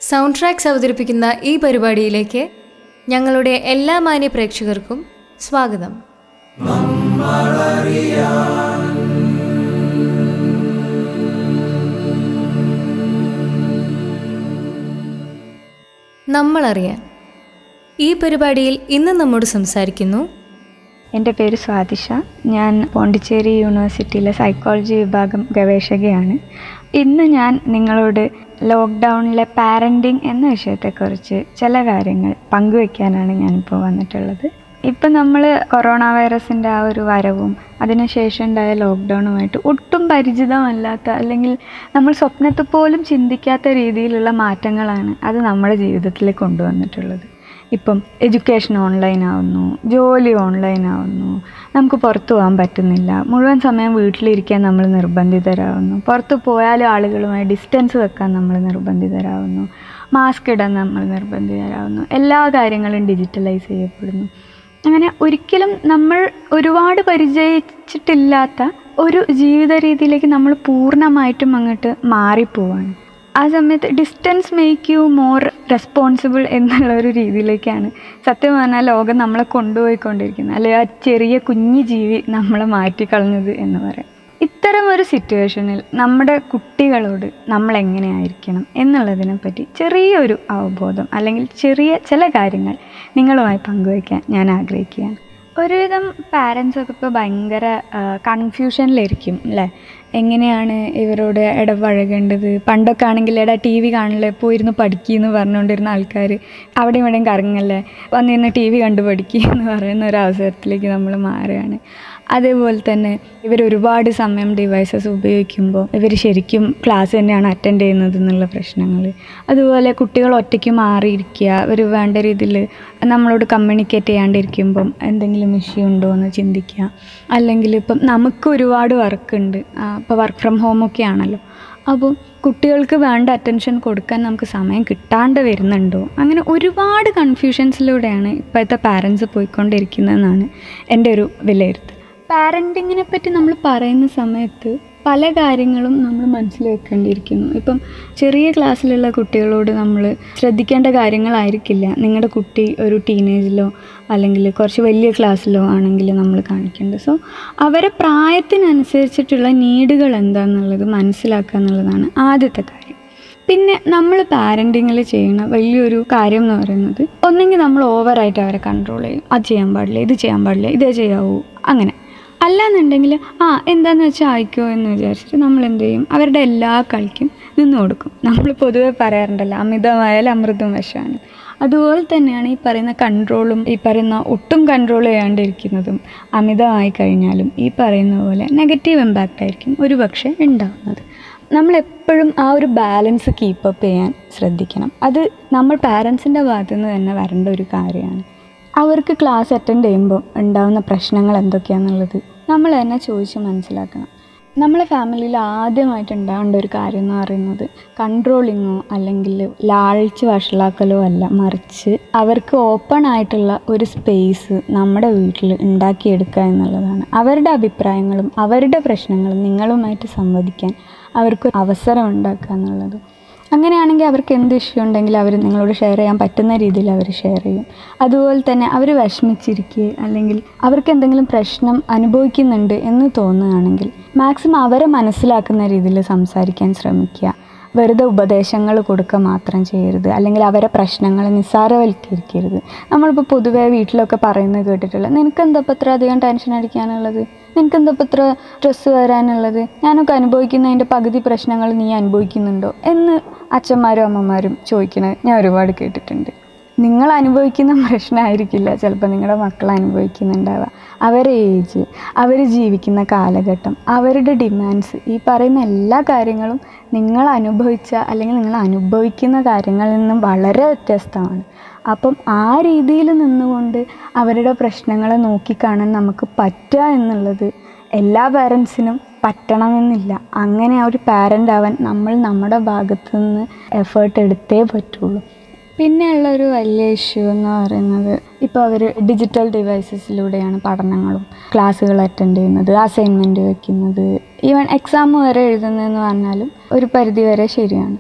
sound tracks അവതരിപ്പിക്കുന്ന ഈ പരിപാടിയിലേക്ക് ഞങ്ങളുടെ എല്ലാ മാന്യ പ്രേക്ഷകർക്കും സ്വാഗതം നമ്മളറിയാൻ ഈ പരിപാടിയിൽ ഇന്ന് നമ്മോട് സംസാരിക്കുന്നു എൻ്റെ പേര് സ്വാതിഷ ഞാൻ പോണ്ടിച്ചേരി യൂണിവേഴ്സിറ്റിയിലെ സൈക്കോളജി വിഭാഗം ഗവേഷകയാണ് ഇന്ന് ഞാൻ നിങ്ങളോട് ലോക്ക്ഡൗണിലെ പാരൻറ്റിങ് എന്ന വിഷയത്തെക്കുറിച്ച് ചില കാര്യങ്ങൾ പങ്കുവെക്കാനാണ് ഞാനിപ്പോൾ വന്നിട്ടുള്ളത് ഇപ്പം നമ്മൾ കൊറോണ വൈറസിൻ്റെ ആ ഒരു വരവും അതിനുശേഷം ഉണ്ടായ ലോക്ക്ഡൗണുമായിട്ട് ഒട്ടും പരിചിതമല്ലാത്ത അല്ലെങ്കിൽ നമ്മൾ സ്വപ്നത്തിൽ പോലും ചിന്തിക്കാത്ത രീതിയിലുള്ള മാറ്റങ്ങളാണ് അത് നമ്മുടെ ജീവിതത്തിൽ കൊണ്ടുവന്നിട്ടുള്ളത് ഇപ്പം എഡ്യൂക്കേഷൻ ഓൺലൈൻ ആവുന്നു ജോലി ഓൺലൈൻ ആവുന്നു നമുക്ക് പുറത്തു പോകാൻ പറ്റുന്നില്ല മുഴുവൻ സമയം വീട്ടിലിരിക്കാൻ നമ്മൾ നിർബന്ധിതരാകുന്നു പുറത്ത് പോയാലും ആളുകളുമായി ഡിസ്റ്റൻസ് വെക്കാൻ നമ്മൾ നിർബന്ധിതരാകുന്നു മാസ്ക് ഇടാൻ നമ്മൾ നിർബന്ധിതരാകുന്നു എല്ലാ കാര്യങ്ങളും ഡിജിറ്റലൈസ് ചെയ്യപ്പെടുന്നു അങ്ങനെ ഒരിക്കലും നമ്മൾ ഒരുപാട് പരിചയിച്ചിട്ടില്ലാത്ത ഒരു ജീവിത രീതിയിലേക്ക് നമ്മൾ പൂർണ്ണമായിട്ടും അങ്ങോട്ട് മാറിപ്പോവാണ് ആ സമയത്ത് distance make you more responsible എന്നുള്ള ഒരു രീതിയിലേക്കാണ് സത്യം പറഞ്ഞാൽ ലോകം നമ്മളെ കൊണ്ടുപോയിക്കൊണ്ടിരിക്കുന്നത് അല്ലെങ്കിൽ ആ ചെറിയ കുഞ്ഞു ജീവി നമ്മളെ മാറ്റിക്കളഞ്ഞത് എന്ന് പറയാം ഇത്തരം ഒരു സിറ്റുവേഷനിൽ നമ്മുടെ കുട്ടികളോട് നമ്മൾ എങ്ങനെയായിരിക്കണം എന്നുള്ളതിനെ പറ്റി ചെറിയൊരു അവബോധം അല്ലെങ്കിൽ ചെറിയ ചില കാര്യങ്ങൾ നിങ്ങളുമായി പങ്കുവയ്ക്കാൻ ഞാൻ ആഗ്രഹിക്കുകയാണ് ഒരുവിധം പാരൻസൊക്കെ ഇപ്പോൾ ഭയങ്കര കൺഫ്യൂഷനിലായിരിക്കും അല്ലേ എങ്ങനെയാണ് ഇവരോട് ഇടപഴകേണ്ടത് പണ്ടൊക്കെ ആണെങ്കിൽ എടാ ടി വി കാണില്ലേ പോയിരുന്ന് പഠിക്കുമെന്ന് പറഞ്ഞുകൊണ്ടിരുന്ന ആൾക്കാർ അവിടെ ഇവിടെയും കറങ്ങല്ലേ വന്നിരുന്ന് ടി വി കണ്ടു പഠിക്കുക എന്ന് പറയുന്ന ഒരു അവസരത്തിലേക്ക് നമ്മൾ മാറുകയാണ് അതേപോലെ തന്നെ ഇവർ ഒരുപാട് സമയം ഡിവൈസസ് ഉപയോഗിക്കുമ്പോൾ ഇവർ ശരിക്കും ക്ലാസ് തന്നെയാണ് അറ്റൻഡ് ചെയ്യുന്നത് എന്നുള്ള പ്രശ്നങ്ങൾ അതുപോലെ കുട്ടികൾ ഒറ്റയ്ക്ക് മാറിയിരിക്കുക അവർ വേണ്ട രീതിയിൽ നമ്മളോട് കമ്മ്യൂണിക്കേറ്റ് ചെയ്യാണ്ടിരിക്കുമ്പം എന്തെങ്കിലും ഇഷ്യൂ ഉണ്ടോ എന്ന് ചിന്തിക്കുക അല്ലെങ്കിൽ ഇപ്പം നമുക്ക് ഒരുപാട് വർക്ക് ഉണ്ട് ഇപ്പോൾ വർക്ക് ഫ്രം ഹോമൊക്കെ ആണല്ലോ അപ്പോൾ കുട്ടികൾക്ക് വേണ്ട അറ്റൻഷൻ കൊടുക്കാൻ നമുക്ക് സമയം കിട്ടാണ്ട് വരുന്നുണ്ടോ അങ്ങനെ ഒരുപാട് കൺഫ്യൂഷൻസിലൂടെയാണ് ഇപ്പോഴത്തെ പാരൻസ് പോയിക്കൊണ്ടിരിക്കുന്നതെന്നാണ് എൻ്റെ ഒരു വിലയിരുത്തൽ പാരൻറ്റിങ്ങിനെ പറ്റി നമ്മൾ പറയുന്ന സമയത്ത് പല കാര്യങ്ങളും നമ്മൾ മനസ്സിൽ വെക്കേണ്ടിയിരിക്കുന്നു ഇപ്പം ചെറിയ ക്ലാസ്സിലുള്ള കുട്ടികളോട് നമ്മൾ ശ്രദ്ധിക്കേണ്ട കാര്യങ്ങളായിരിക്കില്ല നിങ്ങളുടെ കുട്ടി ഒരു ടീനേജിലോ അല്ലെങ്കിൽ കുറച്ച് വലിയ ക്ലാസ്സിലോ ആണെങ്കിൽ നമ്മൾ കാണിക്കേണ്ടത് സോ അവരെ പ്രായത്തിനനുസരിച്ചിട്ടുള്ള നീഡുകൾ എന്താണെന്നുള്ളത് മനസ്സിലാക്കുക എന്നുള്ളതാണ് ആദ്യത്തെ കാര്യം പിന്നെ നമ്മൾ പാരൻറ്റിങ്ങിൽ ചെയ്യുന്ന വലിയൊരു കാര്യം എന്ന് പറയുന്നത് ഒന്നെങ്കിൽ നമ്മൾ ഓവറായിട്ട് അവരെ കൺട്രോൾ ചെയ്യും അത് ചെയ്യാൻ പാടില്ല ഇത് ചെയ്യാൻ പാടില്ല ഇതേ ചെയ്യാവൂ അങ്ങനെ അല്ലാന്നുണ്ടെങ്കിൽ ആ എന്താന്ന് വെച്ചാൽ ആയിക്കോ എന്ന് വിചാരിച്ചിട്ട് നമ്മൾ എന്ത് ചെയ്യും അവരുടെ എല്ലാ കളിക്കും നിന്ന് കൊടുക്കും നമ്മൾ പൊതുവെ പറയാറുണ്ടല്ലോ അമിതമായാൽ അമൃതം വശമാണ് അതുപോലെ തന്നെയാണ് ഈ പറയുന്ന കൺട്രോളും ഈ പറയുന്ന ഒട്ടും കൺട്രോൾ ചെയ്യാണ്ടിരിക്കുന്നതും അമിതമായി കഴിഞ്ഞാലും ഈ പറയുന്ന പോലെ നെഗറ്റീവ് ഇമ്പാക്റ്റ് ആയിരിക്കും ഒരു പക്ഷേ ഉണ്ടാകുന്നത് നമ്മളെപ്പോഴും ആ ഒരു ബാലൻസ് കീപ്പപ്പ് ചെയ്യാൻ ശ്രദ്ധിക്കണം അത് നമ്മൾ പാരൻസിൻ്റെ ഭാഗത്തു നിന്ന് തന്നെ വരേണ്ട ഒരു കാര്യമാണ് അവർക്ക് ക്ലാസ് അറ്റൻഡ് ചെയ്യുമ്പോൾ ഉണ്ടാകുന്ന പ്രശ്നങ്ങൾ എന്തൊക്കെയാണെന്നുള്ളത് നമ്മൾ തന്നെ ചോദിച്ച് മനസ്സിലാക്കണം നമ്മളെ ഫാമിലിയിൽ ആദ്യമായിട്ട് ഉണ്ടാകേണ്ട ഒരു കാര്യം എന്ന് പറയുന്നത് കൺട്രോളിങ്ങോ അല്ലെങ്കിൽ ലാളിച്ച് വഷളാക്കലോ അല്ല മറിച്ച് അവർക്ക് ഓപ്പൺ ആയിട്ടുള്ള ഒരു സ്പേസ് നമ്മുടെ വീട്ടിൽ ഉണ്ടാക്കിയെടുക്കുക എന്നുള്ളതാണ് അവരുടെ അഭിപ്രായങ്ങളും അവരുടെ പ്രശ്നങ്ങളും നിങ്ങളുമായിട്ട് സംവദിക്കാൻ അവർക്ക് അവസരം ഉണ്ടാക്കുക എന്നുള്ളത് അങ്ങനെയാണെങ്കിൽ അവർക്ക് എന്ത് ഇഷ്യൂ ഉണ്ടെങ്കിലും അവർ നിങ്ങളോട് ഷെയർ ചെയ്യാൻ പറ്റുന്ന രീതിയിൽ അവർ ഷെയർ ചെയ്യും അതുപോലെ തന്നെ അവർ വിഷമിച്ചിരിക്കുക അല്ലെങ്കിൽ അവർക്ക് എന്തെങ്കിലും പ്രശ്നം അനുഭവിക്കുന്നുണ്ട് എന്ന് തോന്നുകയാണെങ്കിൽ മാക്സിമം അവരെ മനസ്സിലാക്കുന്ന രീതിയിൽ സംസാരിക്കാൻ ശ്രമിക്കുക വെറുതെ ഉപദേശങ്ങൾ കൊടുക്കുക മാത്രം ചെയ്യരുത് അല്ലെങ്കിൽ അവരെ പ്രശ്നങ്ങൾ നിസ്സാരവൽക്കരിക്കരുത് നമ്മളിപ്പോൾ പൊതുവേ വീട്ടിലൊക്കെ പറയുന്നത് കേട്ടിട്ടുള്ള നിനക്കെന്താ ഇപ്പം ഇത്ര അധികം ടെൻഷൻ അടിക്കാനുള്ളത് നിനക്കെന്താ ഇപ്പം ഇത്ര സ്ട്രെസ്സ് വരാനുള്ളത് ഞാനൊക്കെ അനുഭവിക്കുന്നതിൻ്റെ പകുതി പ്രശ്നങ്ങൾ നീ അനുഭവിക്കുന്നുണ്ടോ എന്ന് അച്ഛന്മാരും അമ്മമാരും ചോദിക്കുന്നത് ഞാൻ ഒരുപാട് കേട്ടിട്ടുണ്ട് നിങ്ങൾ അനുഭവിക്കുന്ന പ്രശ്നമായിരിക്കില്ല ചിലപ്പോൾ നിങ്ങളുടെ മക്കൾ അനുഭവിക്കുന്നുണ്ടാവുക അവരെ ഏജ് അവർ ജീവിക്കുന്ന കാലഘട്ടം അവരുടെ ഡിമാൻഡ്സ് ഈ പറയുന്ന എല്ലാ കാര്യങ്ങളും നിങ്ങൾ അനുഭവിച്ച അല്ലെങ്കിൽ നിങ്ങൾ അനുഭവിക്കുന്ന കാര്യങ്ങളിൽ നിന്നും വളരെ വ്യത്യസ്തമാണ് അപ്പം ആ രീതിയിൽ നിന്നുകൊണ്ട് അവരുടെ പ്രശ്നങ്ങളെ നോക്കിക്കാണാൻ നമുക്ക് പറ്റുക എന്നുള്ളത് എല്ലാ പാരൻസിനും പറ്റണമെന്നില്ല അങ്ങനെ ഒരു പാരൻ്റ് ആവാൻ നമ്മൾ നമ്മുടെ ഭാഗത്തു നിന്ന് എഫേർട്ട് എടുത്തേ പറ്റുള്ളൂ പിന്നെയുള്ളൊരു വലിയ ഇഷ്യൂ എന്ന് പറയുന്നത് ഇപ്പോൾ അവർ ഡിജിറ്റൽ ഡിവൈസസിലൂടെയാണ് പഠനങ്ങളും ക്ലാസ്സുകൾ അറ്റൻഡ് ചെയ്യുന്നത് അസൈൻമെൻറ്റ് വെക്കുന്നത് ഈവൻ എക്സാം വരെ എഴുതുന്നതെന്ന് പറഞ്ഞാലും ഒരു പരിധി വരെ ശരിയാണ്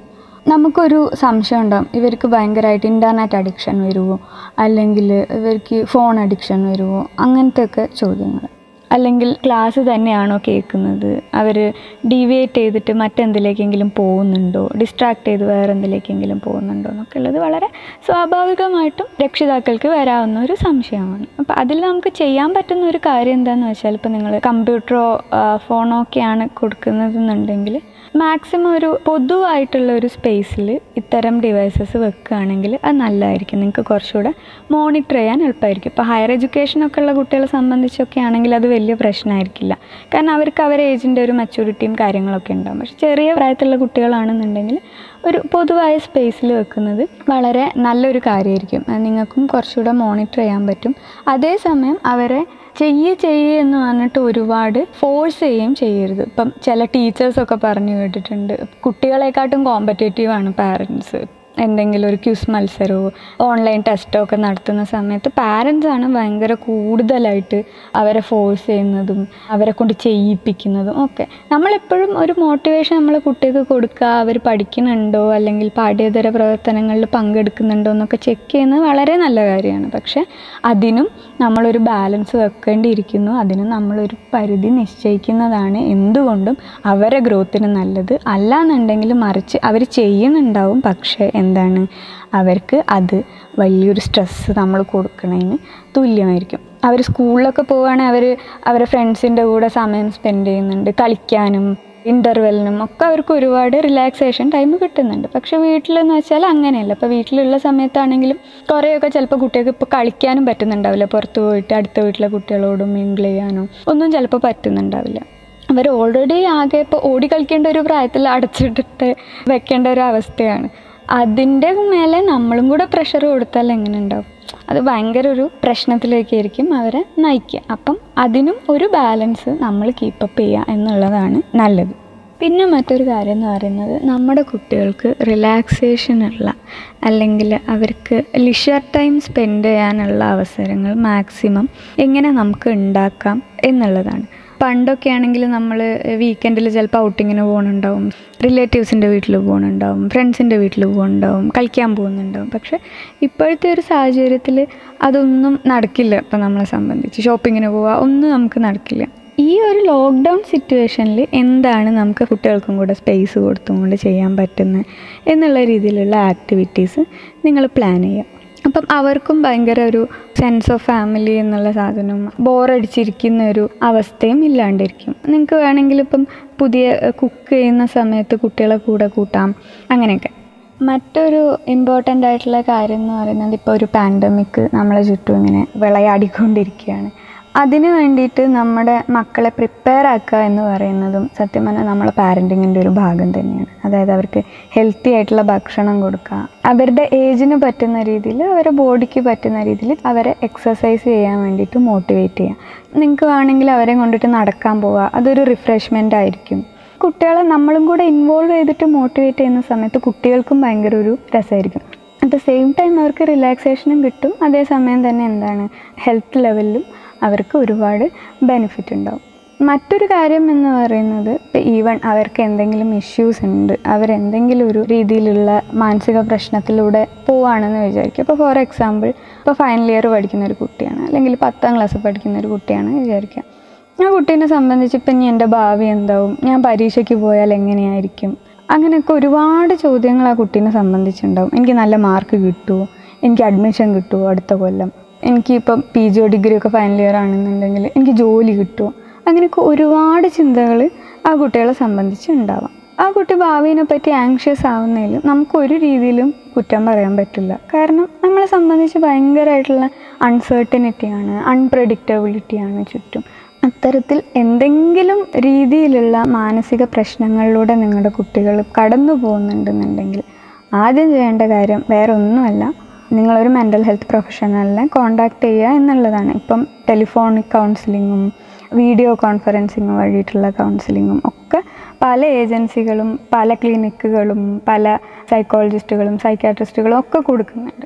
നമുക്കൊരു സംശയം ഉണ്ടാകും ഇവർക്ക് ഭയങ്കരമായിട്ട് ഇൻ്റർനെറ്റ് അഡിക്ഷൻ വരുമോ അല്ലെങ്കിൽ ഇവർക്ക് ഫോൺ അഡിക്ഷൻ വരുമോ അങ്ങനത്തെ ഒക്കെ ചോദ്യങ്ങൾ അല്ലെങ്കിൽ ക്ലാസ് തന്നെയാണോ കേൾക്കുന്നത് അവർ ഡീവിയേറ്റ് ചെയ്തിട്ട് മറ്റെന്തിലേക്കെങ്കിലും പോകുന്നുണ്ടോ ഡിസ്ട്രാക്ട് ചെയ്ത് വേറെ എന്തിലേക്കെങ്കിലും പോകുന്നുണ്ടോ എന്നൊക്കെ ഉള്ളത് വളരെ സ്വാഭാവികമായിട്ടും രക്ഷിതാക്കൾക്ക് വരാവുന്ന ഒരു സംശയമാണ് അപ്പോൾ അതിൽ നമുക്ക് ചെയ്യാൻ പറ്റുന്ന ഒരു കാര്യം എന്താണെന്ന് വെച്ചാൽ ഇപ്പോൾ നിങ്ങൾ കമ്പ്യൂട്ടറോ ഫോണോ ഒക്കെയാണ് കൊടുക്കുന്നതെന്നുണ്ടെങ്കിൽ മാക്സിമം ഒരു പൊതുവായിട്ടുള്ള ഒരു സ്പേസിൽ ഇത്തരം ഡിവൈസസ് വെക്കുകയാണെങ്കിൽ അത് നല്ലതായിരിക്കും നിങ്ങൾക്ക് കുറച്ചുകൂടെ മോണിറ്റർ ചെയ്യാൻ എളുപ്പമായിരിക്കും ഇപ്പോൾ ഹയർ എഡ്യൂക്കേഷനൊക്കെ ഉള്ള കുട്ടികളെ സംബന്ധിച്ചൊക്കെ ആണെങ്കിൽ അത് വലിയ പ്രശ്നമായിരിക്കില്ല കാരണം അവർക്ക് അവരെ ഏജിൻ്റെ ഒരു മെച്യൂരിറ്റിയും കാര്യങ്ങളൊക്കെ ഉണ്ടാകും പക്ഷെ ചെറിയ പ്രായത്തിലുള്ള കുട്ടികളാണെന്നുണ്ടെങ്കിൽ ഒരു പൊതുവായ സ്പേസിൽ വെക്കുന്നത് വളരെ നല്ലൊരു കാര്യമായിരിക്കും അത് നിങ്ങൾക്കും കുറച്ചുകൂടെ മോണിറ്റർ ചെയ്യാൻ പറ്റും അതേസമയം അവരെ ചെയ്യ് ചെയ്യ് എന്ന് പറഞ്ഞിട്ട് ഒരുപാട് ഫോഴ്സ് ചെയ്യുകയും ചെയ്യരുത് ഇപ്പം ചില ടീച്ചേഴ്സൊക്കെ പറഞ്ഞു കേട്ടിട്ടുണ്ട് കുട്ടികളെക്കാട്ടും കോമ്പറ്റേറ്റീവ് ആണ് പാരൻസ് എന്തെങ്കിലും ഒരു ക്യൂസ് മത്സരമോ ഓൺലൈൻ ടെസ്റ്റോ ഒക്കെ നടത്തുന്ന സമയത്ത് പാരൻസ് ആണ് ഭയങ്കര കൂടുതലായിട്ട് അവരെ ഫോഴ്സ് ചെയ്യുന്നതും അവരെ കൊണ്ട് ചെയ്യിപ്പിക്കുന്നതും ഒക്കെ നമ്മളെപ്പോഴും ഒരു മോട്ടിവേഷൻ നമ്മൾ കുട്ടികൾക്ക് കൊടുക്കുക അവർ പഠിക്കുന്നുണ്ടോ അല്ലെങ്കിൽ പാഠ്യേതര പ്രവർത്തനങ്ങളിൽ പങ്കെടുക്കുന്നുണ്ടോ എന്നൊക്കെ ചെക്ക് ചെയ്യുന്നത് വളരെ നല്ല കാര്യമാണ് പക്ഷേ അതിനും നമ്മളൊരു ബാലൻസ് വെക്കേണ്ടിയിരിക്കുന്നു അതിന് നമ്മളൊരു പരിധി നിശ്ചയിക്കുന്നതാണ് എന്തുകൊണ്ടും അവരെ ഗ്രോത്തിന് നല്ലത് അല്ലാന്നുണ്ടെങ്കിൽ മറിച്ച് അവർ ചെയ്യുന്നുണ്ടാവും പക്ഷേ എന്താണ് അവർക്ക് അത് വലിയൊരു സ്ട്രെസ്സ് നമ്മൾ കൊടുക്കണതിന് തുല്യമായിരിക്കും അവർ സ്കൂളിലൊക്കെ പോവുകയാണെങ്കിൽ അവർ അവരെ ഫ്രണ്ട്സിൻ്റെ കൂടെ സമയം സ്പെൻഡ് ചെയ്യുന്നുണ്ട് കളിക്കാനും ഇൻ്റർവെല്ലിനും ഒക്കെ അവർക്ക് ഒരുപാട് റിലാക്സേഷൻ ടൈം കിട്ടുന്നുണ്ട് പക്ഷേ വീട്ടിലെന്ന് വെച്ചാൽ അങ്ങനെയല്ല ഇപ്പോൾ വീട്ടിലുള്ള സമയത്താണെങ്കിലും കുറേയൊക്കെ ചിലപ്പോൾ കുട്ടികൾക്ക് ഇപ്പോൾ കളിക്കാനും പറ്റുന്നുണ്ടാവില്ല പുറത്ത് പോയിട്ട് അടുത്ത വീട്ടിലെ കുട്ടികളോടും മിങ്കിൾ ചെയ്യാനോ ഒന്നും ചിലപ്പോൾ പറ്റുന്നുണ്ടാവില്ല അവർ ഓൾറെഡി ആകെ ഇപ്പോൾ ഓടി കളിക്കേണ്ട ഒരു പ്രായത്തിൽ അടച്ചിട്ടിട്ട് വെക്കേണ്ട ഒരു അവസ്ഥയാണ് അതിൻ്റെ മേലെ നമ്മളും കൂടെ പ്രഷർ കൊടുത്താൽ എങ്ങനെ ഉണ്ടാവും അത് ഭയങ്കര ഒരു പ്രശ്നത്തിലേക്കായിരിക്കും അവരെ നയിക്കുക അപ്പം അതിനും ഒരു ബാലൻസ് നമ്മൾ കീപ്പപ്പ് ചെയ്യുക എന്നുള്ളതാണ് നല്ലത് പിന്നെ മറ്റൊരു കാര്യം എന്ന് പറയുന്നത് നമ്മുടെ കുട്ടികൾക്ക് റിലാക്സേഷനുള്ള അല്ലെങ്കിൽ അവർക്ക് ലിഷർ ടൈം സ്പെൻഡ് ചെയ്യാനുള്ള അവസരങ്ങൾ മാക്സിമം എങ്ങനെ നമുക്ക് ഉണ്ടാക്കാം എന്നുള്ളതാണ് പണ്ടൊക്കെ ആണെങ്കിൽ നമ്മൾ വീക്കെൻഡിൽ ചിലപ്പോൾ ഔട്ടിങ്ങിന് പോകുന്നുണ്ടാവും റിലേറ്റീവ്സിൻ്റെ വീട്ടിൽ പോകുന്നുണ്ടാവും ഫ്രണ്ട്സിൻ്റെ വീട്ടിൽ പോകുന്നുണ്ടാവും കളിക്കാൻ പോകുന്നുണ്ടാവും പക്ഷേ ഇപ്പോഴത്തെ ഒരു സാഹചര്യത്തിൽ അതൊന്നും നടക്കില്ല ഇപ്പം നമ്മളെ സംബന്ധിച്ച് ഷോപ്പിങ്ങിന് പോവുക ഒന്നും നമുക്ക് നടക്കില്ല ഈ ഒരു ലോക്ക്ഡൗൺ സിറ്റുവേഷനിൽ എന്താണ് നമുക്ക് കുട്ടികൾക്കും കൂടെ സ്പേസ് കൊടുത്തും കൊണ്ട് ചെയ്യാൻ പറ്റുന്നത് എന്നുള്ള രീതിയിലുള്ള ആക്ടിവിറ്റീസ് നിങ്ങൾ പ്ലാൻ ചെയ്യുക അപ്പം അവർക്കും ഭയങ്കര ഒരു സെൻസ് ഓഫ് ഫാമിലി എന്നുള്ള സാധനം ബോറടിച്ചിരിക്കുന്ന ഒരു അവസ്ഥയും ഇല്ലാണ്ടിരിക്കും നിങ്ങൾക്ക് വേണമെങ്കിൽ ഇപ്പം പുതിയ കുക്ക് ചെയ്യുന്ന സമയത്ത് കുട്ടികളെ കൂടെ കൂട്ടാം അങ്ങനെയൊക്കെ മറ്റൊരു ഇമ്പോർട്ടൻ്റ് ആയിട്ടുള്ള കാര്യം എന്ന് പറയുന്നത് ഇപ്പോൾ ഒരു പാൻഡമിക് നമ്മളെ ചുറ്റും ഇങ്ങനെ വിളയാടിക്കൊണ്ടിരിക്കുകയാണ് അതിന് വേണ്ടിയിട്ട് നമ്മുടെ മക്കളെ പ്രിപ്പയർ ആക്കുക എന്ന് പറയുന്നതും സത്യം പറഞ്ഞാൽ നമ്മളെ പാരൻറ്റിങ്ങിൻ്റെ ഒരു ഭാഗം തന്നെയാണ് അതായത് അവർക്ക് ഹെൽത്തി ആയിട്ടുള്ള ഭക്ഷണം കൊടുക്കുക അവരുടെ ഏജിന് പറ്റുന്ന രീതിയിൽ അവരുടെ ബോഡിക്ക് പറ്റുന്ന രീതിയിൽ അവരെ എക്സസൈസ് ചെയ്യാൻ വേണ്ടിയിട്ട് മോട്ടിവേറ്റ് ചെയ്യുക നിങ്ങൾക്ക് വേണമെങ്കിൽ അവരെ കൊണ്ടിട്ട് നടക്കാൻ പോവുക അതൊരു റിഫ്രഷ്മെൻ്റ് ആയിരിക്കും കുട്ടികളെ നമ്മളും കൂടെ ഇൻവോൾവ് ചെയ്തിട്ട് മോട്ടിവേറ്റ് ചെയ്യുന്ന സമയത്ത് കുട്ടികൾക്കും ഭയങ്കര ഒരു രസമായിരിക്കും അറ്റ് ദ സെയിം ടൈം അവർക്ക് റിലാക്സേഷനും കിട്ടും അതേസമയം തന്നെ എന്താണ് ഹെൽത്ത് ലെവലിലും അവർക്ക് ഒരുപാട് ബെനിഫിറ്റ് ഉണ്ടാവും മറ്റൊരു കാര്യം എന്ന് പറയുന്നത് ഈവൺ അവർക്ക് എന്തെങ്കിലും ഇഷ്യൂസ് ഉണ്ട് അവരെന്തെങ്കിലും ഒരു രീതിയിലുള്ള മാനസിക പ്രശ്നത്തിലൂടെ പോവുകയാണെന്ന് വിചാരിക്കുക ഇപ്പോൾ ഫോർ എക്സാമ്പിൾ ഇപ്പോൾ ഫൈനൽ ഇയർ പഠിക്കുന്ന ഒരു കുട്ടിയാണ് അല്ലെങ്കിൽ പത്താം ക്ലാസ് പഠിക്കുന്ന ഒരു കുട്ടിയാണ് വിചാരിക്കുക ആ കുട്ടീനെ സംബന്ധിച്ച് ഇപ്പം ഇനി എൻ്റെ ഭാവി എന്താവും ഞാൻ പരീക്ഷയ്ക്ക് പോയാൽ എങ്ങനെയായിരിക്കും അങ്ങനെയൊക്കെ ഒരുപാട് ചോദ്യങ്ങൾ ആ കുട്ടീനെ സംബന്ധിച്ചുണ്ടാവും എനിക്ക് നല്ല മാർക്ക് കിട്ടുമോ എനിക്ക് അഡ്മിഷൻ കിട്ടുമോ അടുത്ത കൊല്ലം എനിക്കിപ്പം പി ജിയോ ഡിഗ്രി ഒക്കെ ഫൈനൽ ഇയർ ആണെന്നുണ്ടെങ്കിൽ എനിക്ക് ജോലി കിട്ടുമോ അങ്ങനെയൊക്കെ ഒരുപാട് ചിന്തകൾ ആ കുട്ടികളെ സംബന്ധിച്ച് ഉണ്ടാവാം ആ കുട്ടി ഭാവിനെ പറ്റി ആങ്ഷ്യസ് ആവുന്നതിൽ നമുക്കൊരു രീതിയിലും കുറ്റം പറയാൻ പറ്റില്ല കാരണം നമ്മളെ സംബന്ധിച്ച് ഭയങ്കരമായിട്ടുള്ള അൺസേർട്ടനിറ്റിയാണ് അൺപ്രഡിക്റ്റബിലിറ്റിയാണ് ചുറ്റും അത്തരത്തിൽ എന്തെങ്കിലും രീതിയിലുള്ള മാനസിക പ്രശ്നങ്ങളിലൂടെ നിങ്ങളുടെ കുട്ടികൾ കടന്നു പോകുന്നുണ്ടെന്നുണ്ടെങ്കിൽ ആദ്യം ചെയ്യേണ്ട കാര്യം വേറെ ഒന്നുമല്ല നിങ്ങളൊരു മെൻ്റൽ ഹെൽത്ത് പ്രൊഫഷണലിനെ കോണ്ടാക്ട് ചെയ്യുക എന്നുള്ളതാണ് ഇപ്പം ടെലിഫോണിക് കൗൺസിലിങ്ങും വീഡിയോ കോൺഫറൻസിങ് വഴിയിട്ടുള്ള കൗൺസിലിങ്ങും ഒക്കെ പല ഏജൻസികളും പല ക്ലിനിക്കുകളും പല സൈക്കോളജിസ്റ്റുകളും സൈക്കാട്രിസ്റ്റുകളും ഒക്കെ കൊടുക്കുന്നുണ്ട്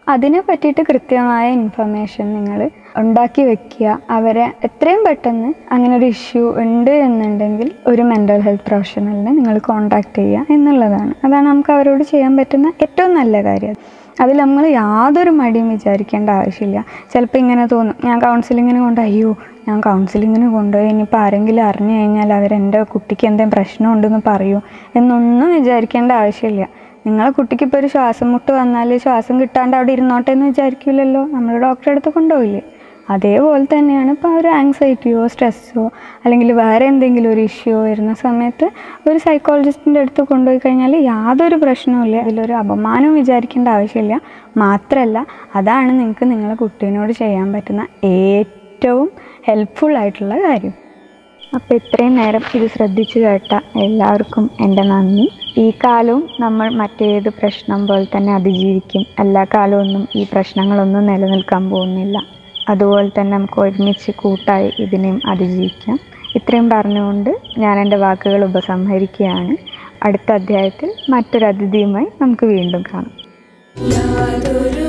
അതിനെ പറ്റിയിട്ട് കൃത്യമായ ഇൻഫർമേഷൻ നിങ്ങൾ ഉണ്ടാക്കി വെക്കുക അവരെ എത്രയും പെട്ടെന്ന് അങ്ങനെ ഒരു ഇഷ്യൂ ഉണ്ട് എന്നുണ്ടെങ്കിൽ ഒരു മെൻ്റൽ ഹെൽത്ത് പ്രൊഫഷണലിനെ നിങ്ങൾ കോൺടാക്ട് ചെയ്യുക എന്നുള്ളതാണ് അതാണ് നമുക്ക് അവരോട് ചെയ്യാൻ പറ്റുന്ന ഏറ്റവും നല്ല കാര്യം അതിൽ നമ്മൾ യാതൊരു മടിയും വിചാരിക്കേണ്ട ആവശ്യമില്ല ചിലപ്പോൾ ഇങ്ങനെ തോന്നും ഞാൻ കൗൺസിലിങ്ങിന് കൊണ്ട് അയ്യോ ഞാൻ കൗൺസിലിങ്ങിന് കൊണ്ടുപോയി ഇനിയിപ്പോൾ ആരെങ്കിലും അറിഞ്ഞു കഴിഞ്ഞാൽ അവരെൻ്റെ കുട്ടിക്ക് എന്തെങ്കിലും പ്രശ്നമുണ്ടെന്ന് പറയൂ എന്നൊന്നും വിചാരിക്കേണ്ട ആവശ്യമില്ല നിങ്ങളെ കുട്ടിക്ക് ഇപ്പോൾ ഒരു ശ്വാസം മുട്ട് വന്നാൽ ശ്വാസം കിട്ടാണ്ട് അവിടെ ഇരുന്നോട്ടെ എന്ന് വിചാരിക്കില്ലല്ലോ നമ്മൾ ഡോക്ടറെ അടുത്ത് കൊണ്ടുപോയില്ലേ അതേപോലെ തന്നെയാണ് ഇപ്പോൾ ഒരു ആങ്സൈറ്റിയോ സ്ട്രെസ്സോ അല്ലെങ്കിൽ വേറെ എന്തെങ്കിലും ഒരു ഇഷ്യൂ വരുന്ന സമയത്ത് ഒരു സൈക്കോളജിസ്റ്റിൻ്റെ അടുത്ത് കൊണ്ടുപോയി കഴിഞ്ഞാൽ യാതൊരു പ്രശ്നവുമില്ല അതിലൊരു അപമാനവും വിചാരിക്കേണ്ട ആവശ്യമില്ല മാത്രമല്ല അതാണ് നിങ്ങൾക്ക് നിങ്ങളെ കുട്ടീനോട് ചെയ്യാൻ പറ്റുന്ന ഏറ്റവും ഹെൽപ്ഫുൾ ആയിട്ടുള്ള കാര്യം അപ്പോൾ ഇത്രയും നേരം ഇത് ശ്രദ്ധിച്ചു കേട്ട എല്ലാവർക്കും എൻ്റെ നന്ദി ഈ കാലവും നമ്മൾ മറ്റേത് പ്രശ്നം പോലെ തന്നെ അതിജീവിക്കും എല്ലാ കാലമൊന്നും ഈ പ്രശ്നങ്ങളൊന്നും നിലനിൽക്കാൻ പോകുന്നില്ല അതുപോലെ തന്നെ നമുക്ക് ഒരുമിച്ച് കൂട്ടായി ഇതിനെയും അതിജീവിക്കാം ഇത്രയും പറഞ്ഞുകൊണ്ട് ഞാൻ എൻ്റെ വാക്കുകൾ ഉപസംഹരിക്കുകയാണ് അടുത്ത അധ്യായത്തിൽ മറ്റൊരു അതിഥിയുമായി നമുക്ക് വീണ്ടും കാണാം യാതൊരു